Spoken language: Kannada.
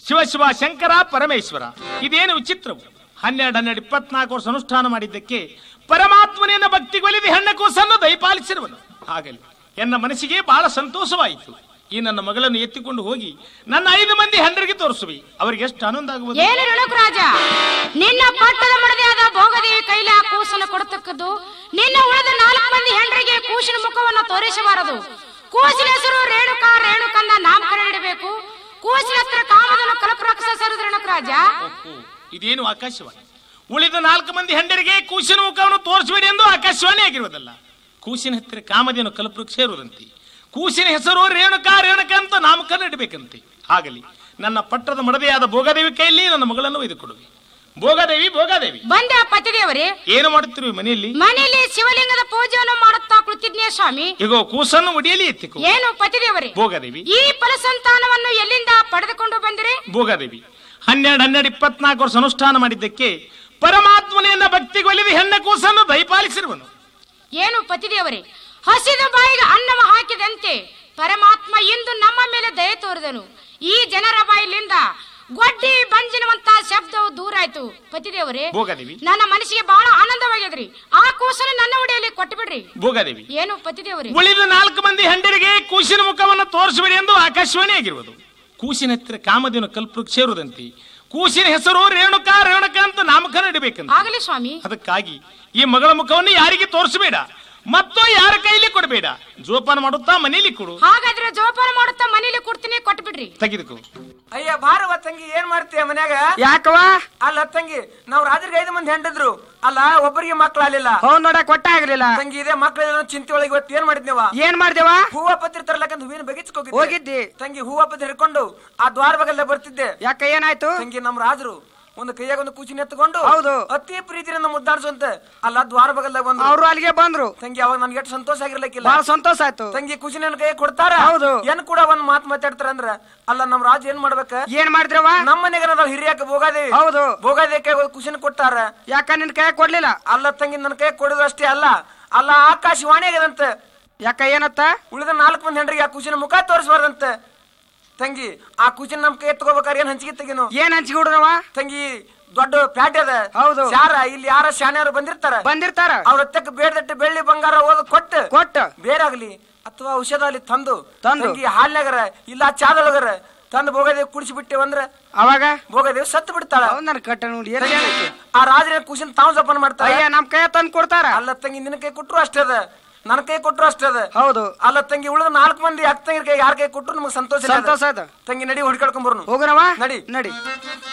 ಶಿವ ಶಿವ ಶಂಕರ ಪರಮೇಶ್ವರ ಇದೇನು ವಿಚಿತ್ರವು ಹನ್ನೆರಡು ಹನ್ನೆರಡು ಇಪ್ಪತ್ನಾಲ್ಕು ವರ್ಷ ಅನುಷ್ಠಾನ ಮಾಡಿದ್ದಕ್ಕೆ ಪರಮಾತ್ಮನೆಯನ್ನ ಭಕ್ತಿಗೊಲಿದು ಹೆಣ್ಣ ಕೂಸನ್ನು ದಯಪಾಲಿಸಿರುವನು ಆಗಲಿ ಎನ್ನ ಮನಸ್ಸಿಗೆ ಬಹಳ ಸಂತೋಷವಾಯಿತು ಈ ನನ್ನ ಮಗಳನ್ನು ಎತ್ತಿಕೊಂಡು ಹೋಗಿ ನನ್ನ ಐದು ಮಂದಿ ಹೆಂಡರಿಗೆ ತೋರಿಸುವಿ ಅವರಿಗೆ ಎಷ್ಟು ಆನಂದ ಆಗುವುದು ಏನು ರಣುಕ್ ರಾಜ ನಿನ್ನ ಪಟ್ಟದ ಮಡದಿಯಾದ ಭೋಗದೇವಿ ಕೈಲಿ ಆ ಕೂಸನ್ನು ಕೊಡತಕ್ಕದ್ದು ನಿನ್ನ ಉಳಿದ ನಾಲ್ಕು ಮಂದಿ ಹೆಂಡರಿಗೆ ಕೂಸಿನ ಮುಖವನ್ನು ತೋರಿಸಬಾರದು ಕೂಸಿನ ಹೆಸರು ರೇಣುಕಾ ರೇಣುಕಂದ ನಾಮಕರಣ ಇಡಬೇಕು ಕೂಸಿನ ಹತ್ರ ಕಾಮದನ್ನು ಕಲಪ್ರಕ್ಷ ಸರಿದ ರಣುಕ್ ರಾಜ ಓಹೋ, ಇದೇನು ಆಕಾಶವಾಣಿ ಉಳಿದ ನಾಲ್ಕು ಮಂದಿ ಹೆಂಡರಿಗೆ ಕೂಸಿನ ಮುಖವನ್ನು ತೋರಿಸಬೇಡಿ ಎಂದು ಆಕಾಶವಾಣಿ ಆಗಿರುವುದಲ್ಲ ಕೂಸಿನ ಹತ್ತಿರ ಕಾಮಧೇನು ಕಲ್ಪವೃಕ್ಷ ಇರುವುದಂತೆ ಕೂಸಿನ ಹೆಸರು ರೇಣುಕಾ ರೇಣುಕ ಅಂತ ನಾಮಕರಣ ಇಡಬೇಕಂತೆ ಆಗಲಿ ನನ್ನ ಪಟ್ಟದ ಮಡದೆಯಾದ ಭೋಗದೇವಿ ಕೈಯಲ್ಲಿ ನನ್ನ ಮಗಳನ್ನು ಒಯ್ದುಕೊಡುವೆ ಭೋಗದೇವಿ ಭೋಗದೇವಿ ಬಂದೆ ಆ ಪತಿದೇವರೇ ಏನು ಮಾಡುತ್ತಿರುವೆ ಮನೆಯಲ್ಲಿ ಮನೆಯಲ್ಲಿ ಶಿವಲಿಂಗದ ಪೂಜೆಯನ್ನು ಮಾಡುತ್ತಾ ಕುಳಿತಿದ್ನೇ ಸ್ವಾಮಿ ಈಗ ಕೂಸನ್ನು ಮುಡಿಯಲಿ ಎತ್ತಿಕೊ ಏನು ಪತಿದೇವರೇ ಭೋಗದೇವಿ ಈ ಫಲಸಂತಾನವನ್ನು ಎಲ್ಲಿಂದ ಪಡೆದುಕೊಂಡು ಬಂದಿರಿ ಭೋಗದೇವಿ ಹನ್ನೆರಡು ಹನ್ನೆರಡು ಇಪ್ಪತ್ನಾಲ್ಕು ವರ್ಷ ಅನುಷ್ಠಾನ ಮಾಡಿದ್ದಕ್ಕೆ ಪರಮಾತ್ಮನೆಯನ್ನ ಭಕ್ತಿಗೊಲಿದು ಹೆಣ್ಣ ಕೂಸನ್ನು ದಯಪಾಲಿಸಿರುವನು ಏನು ಪತಿದೇವರೇ ಹಸಿದ ಬಾಯಿಗೆ ಅನ್ನವ ಹಾಕಿದಂತೆ ಪರಮಾತ್ಮ ಇಂದು ನಮ್ಮ ಮೇಲೆ ದಯೆ ತೋರಿದನು ಈ ಜನರ ಬಾಯಿಲಿಂದ ಗೊಡ್ಡಿ ಬಂಜಿನವಂತ ಶಬ್ದವು ದೂರ ಆಯ್ತು ಪತಿದೇವರೇ ಭೋಗದೇವಿ ನನ್ನ ಮನಸ್ಸಿಗೆ ಬಹಳ ಆನಂದವಾಗ್ಯದ್ರಿ ಆ ಕೂಸನ್ನು ನನ್ನ ಉಡಿಯಲ್ಲಿ ಕೊಟ್ಟು ಬಿಡ್ರಿ ಭೋಗದೇವಿ ಏನು ಪತಿದೇವರೇ ಉಳಿದ ನಾಲ್ಕು ಮಂದಿ ಹೆಂಡರಿಗೆ ಕೂಸಿನ ಮುಖವನ್ನು ತೋರಿಸಬೇಡಿ ಎಂದು ಆಕಾಶವಾಣಿ ಆಗಿರುವುದು ಕೂಸಿನ ಹತ್ತಿರ ಕಾಮಧೇನು ಕಲ್ಪವೃಕ್ಷ ಇರುವುದಂತೆ ಕೂಸಿನ ಹೆಸರು ರೇಣುಕಾ ರೇಣುಕ ಅಂತ ನಾಮಕರಣ ಇಡಬೇಕಂತ ಆಗಲಿ ಸ್ವಾಮಿ ಅದಕ್ಕಾಗಿ ಈ ಮಗಳ ಮುಖವನ್ನು ಯಾರಿಗೆ ತೋರಿಸಬೇಡ ಮತ್ತು ಯಾರ ಕೈಲಿ ಕೊಡಬೇಡ ಜೋಪಾನ ಮಾಡುತ್ತಾ ಮನೆಯಲ್ಲಿ ಕೊಡು ಹಾಗಾದ್ರೆ ಜೋಪಾನ ಮಾಡುತ್ತಾ ಮನೇಲಿ ಕೊಡ್ತೀನಿ ಕೊಟ್ಟು ಬಿಡ್ರಿ ತೆಗೆದುಕೋ ಅಯ್ಯ ಬಾರವ ತಂಗಿ ಏನ್ ಮಾಡ್ತೀಯ ಮನ್ಯಾಗ ಯಾಕವ ಅಲ್ಲ ತಂಗಿ ನಾವ್ ರಾತ್ರಿಗೆ ಐದು ಮಂದಿ ಹೆಂಡಿದ್ರು ಅಲ್ಲ ಒಬ್ಬರಿಗೆ ಮಕ್ಳು ಆಗ್ಲಿಲ್ಲ ಹೌದ್ ನೋಡ ಕೊಟ್ಟ ಆಗ್ಲಿಲ್ಲ ತಂಗಿ ಇದೇ ಮಕ್ಳ ಚಿಂತೆ ಒಳಗೆ ಇವತ್ತು ಏನ್ ಮಾಡಿದ್ನೇವ ಏನ್ ಮಾಡ್ದೇವ ಹೂವ ಪತ್ರಿ ತರ್ಲಕ್ಕಂತ ಹೂವಿನ ಬಗಿಸ್ಕೋಗಿದ್ದೆ ಹೋಗಿದ್ದಿ. ತಂಗಿ ಹೂವ ಪತ್ರಿ ಹಿಡ್ಕೊಂಡು ಆ ದ್ವಾರ ಬಗಲ್ದ ಬರ್ತಿದ್ದೆ ಯಾಕ ಏನಾಯ್ತು ತಂಗಿ ನಮ್ ರಾಜರು ಒಂದು ಕೈಯಾಗ ಒಂದು ಕೂಚಿನ ಎತ್ಕೊಂಡು ಹೌದು. ಅತಿ ಪ್ರೀತಿಯಿಂದ ಮುದ್ದಾಡ್ಸಂತ ಅಲ್ಲ ದ್ವಾರ ಬಗಲ್ದಾಗ ಬಂದು ಅವ್ರು ಅಲ್ಲಿಗೆ ಬಂದ್ರು ತಂಗಿ ಅವಾಗ ನನ್ಗೆ ಎಷ್ಟು ಸಂತೋಷ ಆಗಿರ್ಲಿಕ್ಕಿಲ್ಲ ಬಹಳ ಸಂತೋಷ ಆಯ್ತು ತಂಗಿ ಕುಚಿನ ಕೈ ಕೊಡ್ತಾರ ಹೌದು. ಏನ್ ಕೂಡ ಒಂದ್ ಮಾತು ಮಾತಾಡ್ತಾರ ಅಂದ್ರ ಅಲ್ಲ ನಮ್ ರಾಜ ಏನ್ ಮಾಡ್ಬೇಕ ಏನ್ ಮಾಡಿದ್ರವ ನಮ್ಮ ಮನೆಗೆ ನಾವು ಹಿರಿಯಾಕ ಭೋಗಾದೇವಿ ಹೌದು. ಭೋಗಾದೇವಿ ಕೈ ಕುಶಿನ ಕೊಟ್ಟಾರ ಯಾಕ ನಿನ್ ಕೈ ಕೊಡ್ಲಿಲ್ಲ ಅಲ್ಲ ತಂಗಿ ನನ್ನ ಕೈ ಕೊಡೋದು ಅಷ್ಟೇ ಅಲ್ಲ ಅಲ್ಲ ಆಕಾಶವಾಣಿ ಆಗ್ಯದಂತ ಯಾಕ ಏನತ್ತ ಉಳಿದ ನಾಲ್ಕು ಮಂದಿ ಹೆಂಡ್ರಿಗೆ ಆ ಕುಶಿನ ಮುಖ ತೋರಿಸ್ಬಾರ್ದಂತ ತಂಗಿ ಆ ಕುಶಿನ ನಮ್ ಕೈ ಎತ್ಕೋಬೇಕಾದ್ರೆ ಏನ್ ಹಂಚಿಗೆ ತೆಗಿನು ಏನ್ ಹಂಚಿಗೆ ಹುಡುಗವ ತಂಗಿ ದೊಡ್ಡ ಪ್ಯಾಟೆ ಅದ ಹೌದು. ಶಾರ ಇಲ್ಲಿ ಯಾರ ಶಾನ್ಯಾರು ಬಂದಿರ್ತಾರ ಬಂದಿರ್ತಾರ ಅವ್ರ ಹತ್ತಕ್ಕೆ ಬೇಡದಟ್ಟು ಬೆಳ್ಳಿ ಬಂಗಾರ ಓದ್ ಕೊಟ್ಟು ಕೊಟ್ಟ ಬೇರಾಗ್ಲಿ ಅಥವಾ ಔಷಧ ಅಲ್ಲಿ ತಂದು ತಂದು. ತಂಗಿ ಹಾಲ್ನಾಗರ ಇಲ್ಲ ಚಾದೊಳಗರ ತಂದು ಭೋಗದೇವಿ ಕುಡಿಸಿ ಬಿಟ್ಟೇವಂದ್ರ ಅವಾಗ ಭೋಗದೇವಿ ಸತ್ತು ಬಿಡ್ತಾಳ ಹೌದ್ ನನ್ ಕಟ್ಟ ನೋಡಿ ಏನ್ ಏನಕ್ಕೆ? ಆ ರಾಜನ ಕುಶಿನ ತಾವು ಜಪಾನ ಮಾಡ್ತಾರ ಅಯ್ಯ ನಮ್ ಕೈ ತಂದ್ ಕೊಡ್ತಾರ ಅಲ್ಲ ತಂಗಿ ನಿನ್ನ ಕೈ ಕೊಟ್ರು ಅಷ್ಟೇ ಅದ ನನ್ನ ಕೈ ಕೊಟ್ರು ಅಷ್ಟೇ ಅದ ಹೌದು ಅಲ್ಲ ತಂಗಿ ಉಳಿದ ನಾಲ್ಕು ಮಂದಿ ಅಕ್ಕ ತಂಗಿ ಕೈ ಯಾರ ಕೈ ಕೊಟ್ರು ನಮಗೆ ಸಂತೋಷ ಇಲ್ಲ ಅದ. ಸಂತೋಷ ಆಯ್ತು ತಂಗಿ ನಡಿ ಹುಡ್ಕಾಡ್ಕೊಂಡ್ ಬರ್ನು ಹೋಗುನವ ನಡಿ. ನಡಿ